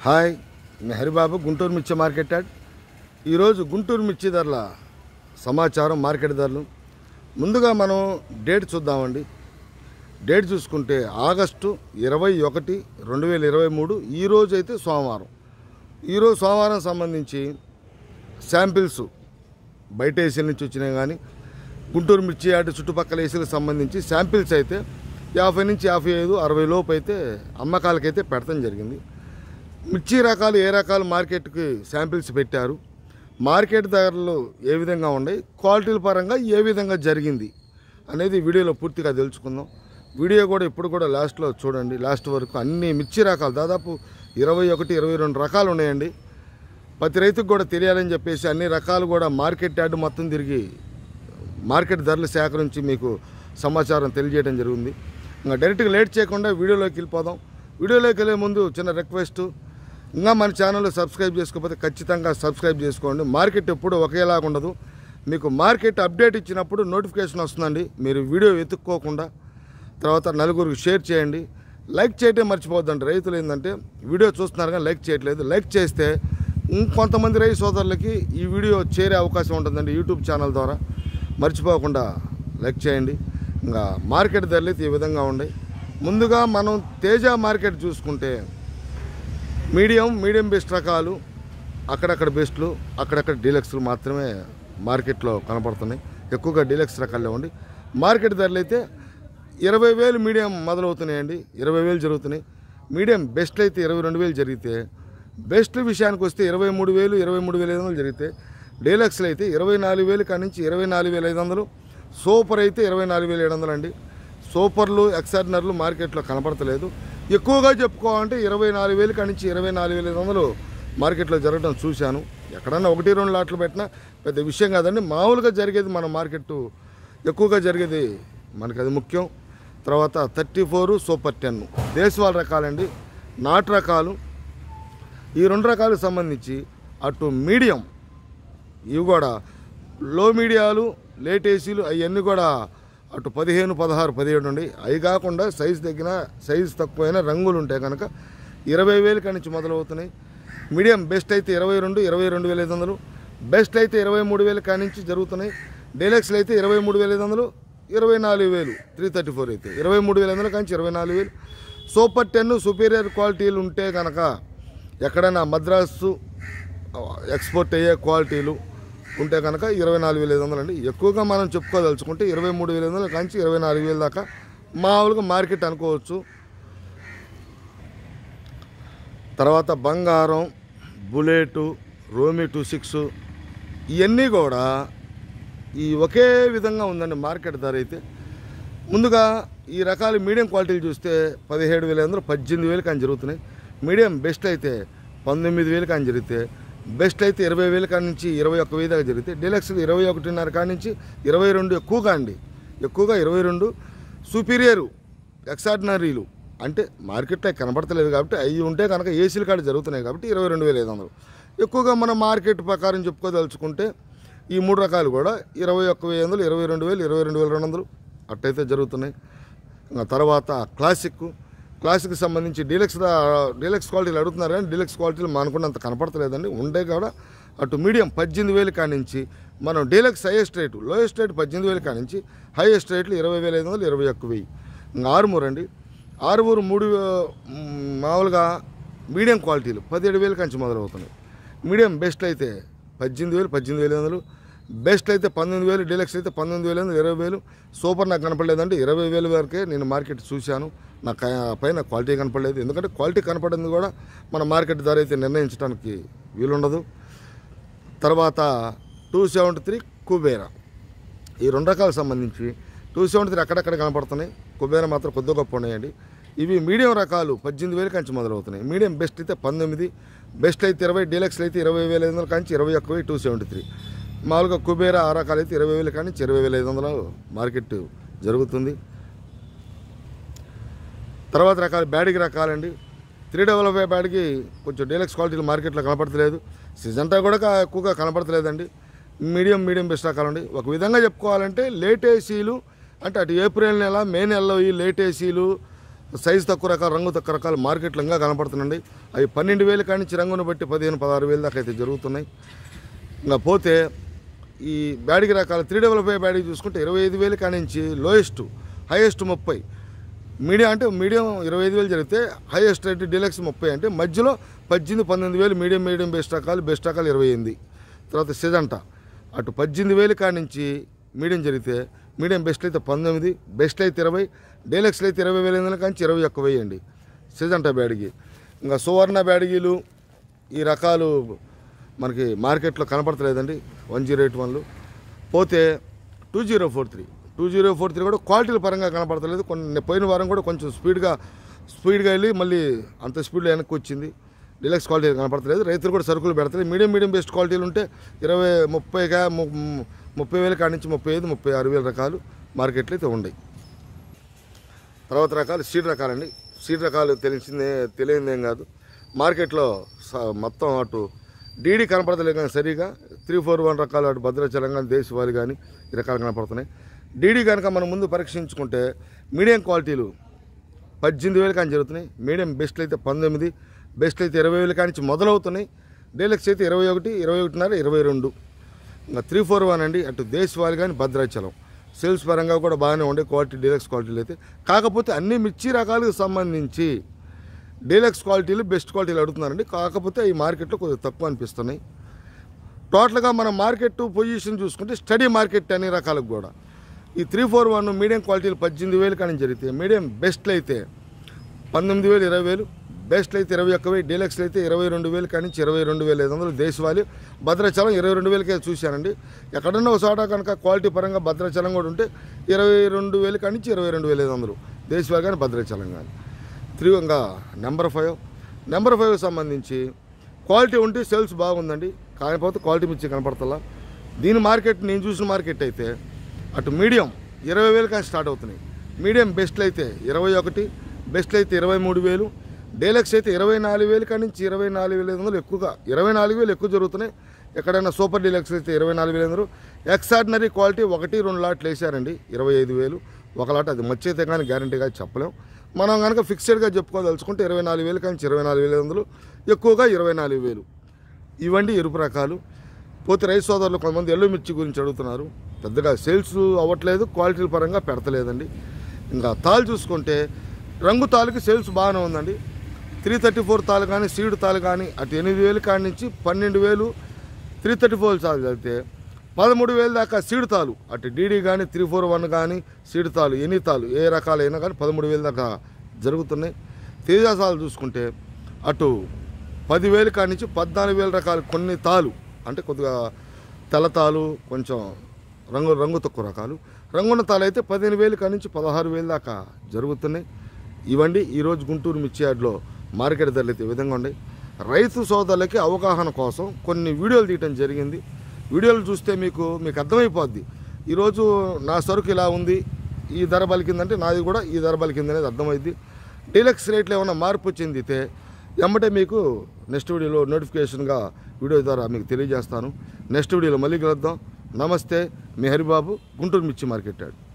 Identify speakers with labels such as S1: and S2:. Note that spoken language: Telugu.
S1: హాయ్ మీ హరిబాబు గుంటూరు మిర్చి మార్కెట్ యాడ్ ఈరోజు గుంటూరు మిర్చి ధరల సమాచారం మార్కెట్ ధరలు ముందుగా మనం డేట్ చూద్దామండి డేట్ చూసుకుంటే ఆగస్టు ఇరవై ఒకటి రెండు వేల ఇరవై మూడు ఈరోజు అయితే సోమవారం ఈరోజు సోమవారం సంబంధించి శాంపిల్స్ బయట ఏసీల నుంచి వచ్చినాయి కానీ గుంటూరు మిర్చి యార్డు చుట్టుపక్కల ఏసీలకు సంబంధించి శాంపిల్స్ అయితే యాభై నుంచి యాభై ఐదు అరవై లోపు అయితే అమ్మకాలకైతే పెడతాం జరిగింది మిర్చి రకాలు ఏ రకాలు మార్కెట్కి శాంపిల్స్ పెట్టారు మార్కెట్ ధరలు ఏ విధంగా ఉన్నాయి క్వాలిటీల పరంగా ఏ విధంగా జరిగింది అనేది వీడియోలో పూర్తిగా తెలుసుకుందాం వీడియో కూడా ఇప్పుడు కూడా లాస్ట్లో చూడండి లాస్ట్ వరకు అన్ని మిర్చి రకాలు దాదాపు ఇరవై ఒకటి ఇరవై రెండు రకాలు ఉన్నాయండి ప్రతి రైతుకు కూడా తెలియాలని చెప్పేసి అన్ని రకాలు కూడా మార్కెట్ యార్డు మొత్తం తిరిగి మార్కెట్ ధరలు సేకరించి మీకు సమాచారం తెలియజేయడం జరిగింది ఇంకా డైరెక్ట్గా లేట్ చేయకుండా వీడియోలోకి వెళ్ళిపోదాం వీడియోలోకి వెళ్ళే ముందు చిన్న రిక్వెస్ట్ ఇంకా మన ఛానల్ సబ్స్క్రైబ్ చేసుకోకపోతే ఖచ్చితంగా సబ్స్క్రైబ్ చేసుకోండి మార్కెట్ ఎప్పుడు ఒకేలాగా ఉండదు మీకు మార్కెట్ అప్డేట్ ఇచ్చినప్పుడు నోటిఫికేషన్ వస్తుందండి మీరు వీడియో వెతుక్కోకుండా తర్వాత నలుగురికి షేర్ చేయండి లైక్ చేయటం మర్చిపోద్దండి రైతులు ఏంటంటే వీడియో చూస్తున్నారు కానీ లైక్ చేయట్లేదు లైక్ చేస్తే ఇంకొంతమంది రైతు సోదరులకి ఈ వీడియో చేరే అవకాశం ఉంటుందండి యూట్యూబ్ ఛానల్ ద్వారా మర్చిపోకుండా లైక్ చేయండి ఇంకా మార్కెట్ ధరలు అయితే ఈ విధంగా ఉన్నాయి ముందుగా మనం తేజ మార్కెట్ చూసుకుంటే మీడియం మీడియం బెస్ట్ రకాలు అక్కడక్కడ బెస్ట్లు అక్కడక్కడ డీలక్స్లు మాత్రమే మార్కెట్లో కనపడుతున్నాయి ఎక్కువగా డీలక్స్ రకాల్లో ఉండి మార్కెట్ ధరలు అయితే ఇరవై వేలు మీడియం మొదలవుతున్నాయండి ఇరవై వేలు జరుగుతున్నాయి మీడియం బెస్ట్ అయితే ఇరవై రెండు వేలు జరిగితే బెస్ట్ విషయానికి వస్తే ఇరవై మూడు వేలు ఇరవై మూడు వేల ఐదు వందలు జరిగితే డీలక్స్లు అయితే ఇరవై నాలుగు వేలు కాడి నుంచి ఇరవై నాలుగు వేల ఐదు వందలు సూపర్ అయితే ఇరవై నాలుగు వేల ఏడు వందలు అండి సూపర్లు ఎక్సార్డినర్లు మార్కెట్లో కనపడతలేదు ఎక్కువగా చెప్పుకోవాలంటే ఇరవై నాలుగు వేలు కాడి నుంచి ఇరవై నాలుగు వేల ఐదు వందలు మార్కెట్లో జరగడం చూశాను ఎక్కడన్నా ఒకటి రెండు లాట్లు పెట్టినా పెద్ద విషయం కాదండి మామూలుగా జరిగేది మన మార్కెట్ ఎక్కువగా జరిగేది మనకి అది ముఖ్యం తర్వాత థర్టీ ఫోర్ సూపర్ టెన్ దేశవాళ రకాలండి నాటు రకాలు ఈ రెండు రకాలకు సంబంధించి అటు మీడియం ఇవి కూడా లో మీడియాలు లేట్ ఏసీలు అవన్నీ కూడా అటు పదిహేను పదహారు పదిహేడు ఉండి అవి కాకుండా సైజు తగ్గిన సైజు తక్కువైన రంగులు ఉంటాయి కనుక ఇరవై వేలు కాడి నుంచి మొదలవుతున్నాయి మీడియం బెస్ట్ అయితే ఇరవై రెండు ఇరవై రెండు వేల ఐదు వందలు బెస్ట్ అయితే ఇరవై మూడు వేలు కాడి నుంచి జరుగుతున్నాయి డీలక్స్లు అయితే ఇరవై మూడు వేల ఐదు వందలు ఇరవై నాలుగు వేలు త్రీ థర్టీ ఫోర్ అయితే ఇరవై మూడు వేల ఐదు వందల కాంచి ఇరవై నాలుగు వేలు సూపర్ టెన్ సుపీరియర్ క్వాలిటీలు ఉంటే కనుక ఎక్కడైనా మద్రాసు ఎక్స్పోర్ట్ అయ్యే క్వాలిటీలు ఉంటే కనుక ఇరవై నాలుగు వేల ఐదు వందలు అండి ఎక్కువగా మనం చెప్పుకోదలుచుకుంటే ఇరవై మూడు వేల ఐదు వందల కాంచి ఇరవై నాలుగు వేల దాకా మామూలుగా మార్కెట్ అనుకోవచ్చు తర్వాత బంగారం బుల్లెటు రోమి టూ సిక్స్ ఇవన్నీ కూడా ఈ ఒకే విధంగా ఉందండి మార్కెట్ ధర అయితే ముందుగా ఈ రకాల మీడియం క్వాలిటీలు చూస్తే పదిహేడు వేల వందలు పద్దెనిమిది వేలు కానీ జరుగుతున్నాయి మీడియం బెస్ట్ అయితే పంతొమ్మిది వేలు కానీ జరిగితే బెస్ట్ అయితే ఇరవై వేల కాడి నుంచి ఇరవై ఒక్క వేలు దాకా జరిగితే డీలక్స్ ఇరవై ఒకటిన్నర కాడి నుంచి ఇరవై రెండు ఎక్కువగా అండి ఎక్కువగా ఇరవై రెండు సుపీరియరు ఎక్సార్డినరీలు అంటే మార్కెట్లో కనబడతలేదు కాబట్టి అవి ఉంటే కనుక ఏసీలు కాడ జరుగుతున్నాయి కాబట్టి ఇరవై రెండు వేల ఐదు వందలు ఎక్కువగా మనం మార్కెట్ ప్రకారం చెప్పుకోదలుచుకుంటే ఈ మూడు రకాలు కూడా ఇరవై ఒక్క వెయ్యి వందలు ఇరవై రెండు వేలు ఇరవై రెండు వేల రెండు వందలు అట్టయితే జరుగుతున్నాయి ఇంకా తర్వాత క్లాసిక్ క్లాసిక్ సంబంధించి డీలక్స్ దా- డీలక్స్ క్వాలిటీలు అడుగుతున్నారు కానీ డీలక్స్ క్వాలిటీలు మనకున్నంత కనపడతలేదండి ఉండే కూడా అటు మీడియం పద్దెనిమిది వేలు కాడి నుంచి మనం deluxe highest rate lowest rate పద్దెనిమిది వేలు కాడి నుంచి హైయెస్ట్ రేట్లు ఇరవై వేల ఐదు వందలు ఇరవై ఒక్క వెయ్యి ఇంకా ఆరుమూరు అండి ఆరుమూరు మూడు వే- మ్, మామూలుగా మీడియం క్వాలిటీలు పదిహేడు వేలు కంచి మొదలవుతున్నాయి మీడియం బెస్ట్ అయితే పద్దెనిమిది వేలు పద్దెనిమిది వేల ఐదు వందలు బెస్ట్ అయితే పంతొమ్మిది వేలు డీలక్స్ అయితే పంతొమ్మిది వేలు ఇరవై వేలు సూపర్ నాకు కనపడలేదంటే ఇరవై వేలు వరకే నేను మార్కెట్ చూశాను నాకు ఆ పైన క్వాలిటీ కనపడలేదు ఎందుకంటే క్వాలిటీ కనపడింది కూడా మన మార్కెట్ ధర అయితే నిర్ణయించడానికి వీలుండదు తర్వాత టూ సెవెంటీ త్రీ కుబేరా ఈ రెండు రకాలకు సంబంధించి టూ సెవెంటీ త్రీ అక్కడక్కడ కనపడుతున్నాయి కుబేరా మాత్రం కొద్ది గొప్ప ఉన్నాయండి ఇవి మీడియం రకాలు పద్దెనిమిది వేలు కంచి మొదలవుతున్నాయి మీడియం బెస్ట్ అయితే పంతొమ్మిది బెస్ట్ అయితే ఇరవై డీలక్స్లు అయితే ఇరవై వేల ఐదు వందల కాంచి ఇరవై ఒక్క వెయ్యి టూ సెవెంటీ త్రీ మామూలుగా కుబేరా ఆ రకాలు అయితే ఇరవై వేల కానించి ఇరవై వేల ఐదు వందలు మార్కెట్ జరుగుతుంది తర్వాత రకాలు బ్యాడ్కి రకాలండి త్రీ డబల్ ఫైవ్ బ్యాడ్కి కొంచెం డీలక్స్ క్వాలిటీలు మార్కెట్లో కనపడతలేదు సిజంటా కూడా కా- ఎక్కువగా కనపడతలేదండి మీడియం మీడియం బెస్ట్ రకాలండి ఒక విధంగా చెప్పుకోవాలంటే లేట్ ఏసీలు అంటే అటు ఏప్రిల్ నెల మే నెలలో ఈ లేట్ ఏసీలు సైజు తక్కువ రకాలు రంగు తక్కువ రకాలు మార్కెట్లో ఇంకా కనపడుతున్నాయి అవి పన్నెండు వేలు కానించి రంగును బట్టి పదిహేను పదహారు వేలు దాకా అయితే జరుగుతున్నాయి ఇంకా పోతే ఈ బ్యాడిగి రకాల త్రీ డబల్ ఫైవ్ బ్యాడిగి చూసుకుంటే ఇరవై ఐదు వేలు కానించి లోయెస్ట్ హైయెస్ట్ ముప్పై మీడియం అంటే మీడియం ఇరవై ఐదు వేలు జరిగితే హైయెస్ట్ రేట్ డీలక్స్ ముప్పై అంటే మధ్యలో పద్దెనిమిది పంతొమ్మిది వేలు మీడియం మీడియం బెస్ట్ రకాలు బెస్ట్ రకాలు ఇరవై ఎనిమిది తర్వాత సిజంట అటు పద్దెనిమిది వేలు కానించి మీడియం జరిగితే మీడియం బెస్ట్ అయితే పంతొమ్మిది బెస్ట్ అయితే ఇరవై డీలక్స్లో అయితే ఇరవై వేల ఎనిమిది కానించి ఇరవై ఒక్క వేయండి సిజంట బ్యాడిగి ఇంకా సువర్ణ బ్యాడిగీలు ఈ రకాలు మనకి మార్కెట్లో కనపడతలేదండి వన్ జీరో ఎయిట్ వన్లు పోతే two zero four three two zero four three కూడా క్వాలిటీల పరంగా కనపడతలేదు కొన్ని పోయిన వారం కూడా కొంచెం స్పీడ్గా స్పీడ్గా వెళ్ళి మళ్ళీ అంత స్పీడ్లో వెనక్కి వచ్చింది డిలక్స్ క్వాలిటీ కనపడతలేదు రైతులు కూడా సరుకులు పెడతలేదు మీడియం మీడియం బెస్ట్ క్వాలిటీలు ఉంటే ఇరవై ముప్పైగా ము- ము- ముప్పై వేల కాడి నుంచి ముప్పై ఐదు ముప్పై ఆరు వేల రకాలు మార్కెట్లో అయితే ఉన్నాయి తర్వాత రకాలు సీడ్ రకాలండి సీడ్ రకాలు తెలిసిందే తెలియనిదేం కాదు మార్కెట్లో స- మొత్తం అటు డీడీ కనపడతలేదు కానీ సరిగా త్రీ ఫోర్ వన్ రకాలు అటు భద్రాచలం కానీ దేశవాళి కానీ ఈ రకాలు కనపడుతున్నాయి డీడీ కనుక మనం ముందు పరీక్షించుకుంటే మీడియం క్వాలిటీలు పద్దెనిమిది వేలు కానీ జరుగుతున్నాయి మీడియం బెస్ట్లు అయితే పంతొమ్మిది బెస్ట్లు అయితే ఇరవై వేలు కానించి మొదలవుతున్నాయి డీలక్స్ అయితే ఇరవై ఒకటి ఇరవై ఒకటిన్నర ఇరవై రెండు ఇంకా త్రీ ఫోర్ వన్ అండి అటు దేశవాళి కానీ భద్రాచలం సేల్స్ పరంగా కూడా బాగానే ఉండే క్వాలిటీ డీలక్స్ క్వాలిటీలు అయితే కాకపోతే అన్ని మిర్చి రకాలకు సంబంధించి డీలక్స్ క్వాలిటీలు బెస్ట్ క్వాలిటీలు అడుగుతున్నారండి కాకపోతే ఈ మార్కెట్లో కొద్దిగా తక్కువ అనిపిస్తున్నాయి టోటల్గా మన మార్కెట్ పొజిషన్ చూసుకుంటే స్టడీ మార్కెట్ అన్ని రకాలకు కూడా ఈ త్రీ ఫోర్ వన్ మీడియం క్వాలిటీలు పద్దెనిమిది వేలు కానీ జరిగితే మీడియం బెస్ట్లు అయితే పంతొమ్మిది వేలు ఇరవై వేలు బెస్ట్లు అయితే ఇరవై ఒక్క వేలు డీలక్స్లు అయితే ఇరవై రెండు వేలు కానీ ఇరవై రెండు వేల ఐదు వందలు దేశవాళి భద్రాచలం ఇరవై రెండు వేలకే చూశానండి ఎక్కడన్నా ఒక చోట కనుక క్వాలిటీ పరంగా భద్రాచలం కూడా ఉంటే ఇరవై రెండు వేలు కానీ ఇరవై రెండు వేల ఐదు వందలు దేశవాళి కానీ భద్రాచలం కానీ త్రీ ఇంకా నెంబర్ ఫైవ్ నెంబర్ ఫైవ్ సంబంధించి క్వాలిటీ ఉంటే సేల్స్ బాగుందండి కాకపోతే క్వాలిటీ మిర్చి కనపడతలా దీని మార్కెట్ నేను చూసిన మార్కెట్ అయితే అటు మీడియం ఇరవై వేలు కానీ స్టార్ట్ అవుతున్నాయి మీడియం బెస్ట్లు అయితే ఇరవై ఒకటి బెస్ట్లు అయితే ఇరవై మూడు వేలు డేలక్స్ అయితే ఇరవై నాలుగు వేలు కాడి నుంచి ఇరవై నాలుగు వేల ఐదు వందలు ఎక్కువగా ఇరవై నాలుగు వేలు ఎక్కువ జరుగుతున్నాయి ఎక్కడైనా సూపర్ డీలక్స్ అయితే ఇరవై నాలుగు వేల ఐదు వందలు ఎక్సార్డినరీ క్వాలిటీ ఒకటి రెండు లాట్లు వేసారండి ఇరవై ఐదు వేలు ఒక లాట్ అది మచ్చి అయితే కానీ గ్యారంటీగా చెప్పలేం మనం కనుక ఫిక్స్డ్గా చెప్పుకోదలుచుకుంటే ఇరవై నాలుగు వేలు కానీ ఇరవై నాలుగు వేల ఐదు వందలు ఎక్కువగా ఇరవై నాలుగు వేలు ఇవండి ఎరుపు రకాలు పోతే రైతు సోదరులు కొంతమంది ఎల్లు మిర్చి గురించి అడుగుతున్నారు పెద్దగా సేల్స్ అవ్వట్లేదు క్వాలిటీల పరంగా పెడతలేదండి ఇంకా తాలు చూసుకుంటే రంగు తాలుకి సేల్స్ బాగానే ఉందండి త్రీ థర్టీ ఫోర్ తాలు కానీ సీడ్ తాలు కానీ అటు ఎనిమిది వేలు కాడి నుంచి పన్నెండు వేలు త్రీ థర్టీ ఫోర్ తాలు చదివితే పదమూడు వేలు దాకా సీడ్ తాలు అటు డీడీ కానీ త్రీ ఫోర్ వన్ కానీ సీడ్ తాలు ఎన్ని తాలు ఏ రకాలైనా కానీ పదమూడు వేలు దాకా జరుగుతున్నాయి తేజాసాలు చూసుకుంటే అటు పదివేలు కాడి నుంచి పద్నాలుగు వేల రకాలు కొన్ని తాలు అంటే కొద్దిగా తెల్ల తాలు కొంచెం రంగు రంగు తక్కువ రకాలు రంగున్న తాలు అయితే పదిహేను వేలు కాడి నుంచి పదహారు వేలు దాకా జరుగుతున్నాయి ఇవండి ఈరోజు గుంటూరు మిర్చి యార్డ్లో మార్కెట్ ధరలు అయితే ఈ విధంగా ఉన్నాయి రైతు సోదరులకి అవగాహన కోసం కొన్ని వీడియోలు తీయటం జరిగింది వీడియోలు చూస్తే మీకు మీకు అర్థమైపోద్ది ఈరోజు నా సరుకు ఇలా ఉంది ఈ ధర పలికిందంటే నాది కూడా ఈ ధర పలికింది అనేది అర్థమైంది డీలక్స్ రేట్లో ఏమైనా మార్పు చెందితే ఎమ్మటే మీకు నెక్స్ట్ వీడియోలో నోటిఫికేషన్గా వీడియో ద్వారా మీకు తెలియజేస్తాను నెక్స్ట్ వీడియోలో మళ్ళీ కలుద్దాం నమస్తే మీ హరిబాబు గుంటూరు మిర్చి మార్కెట్ యార్డ్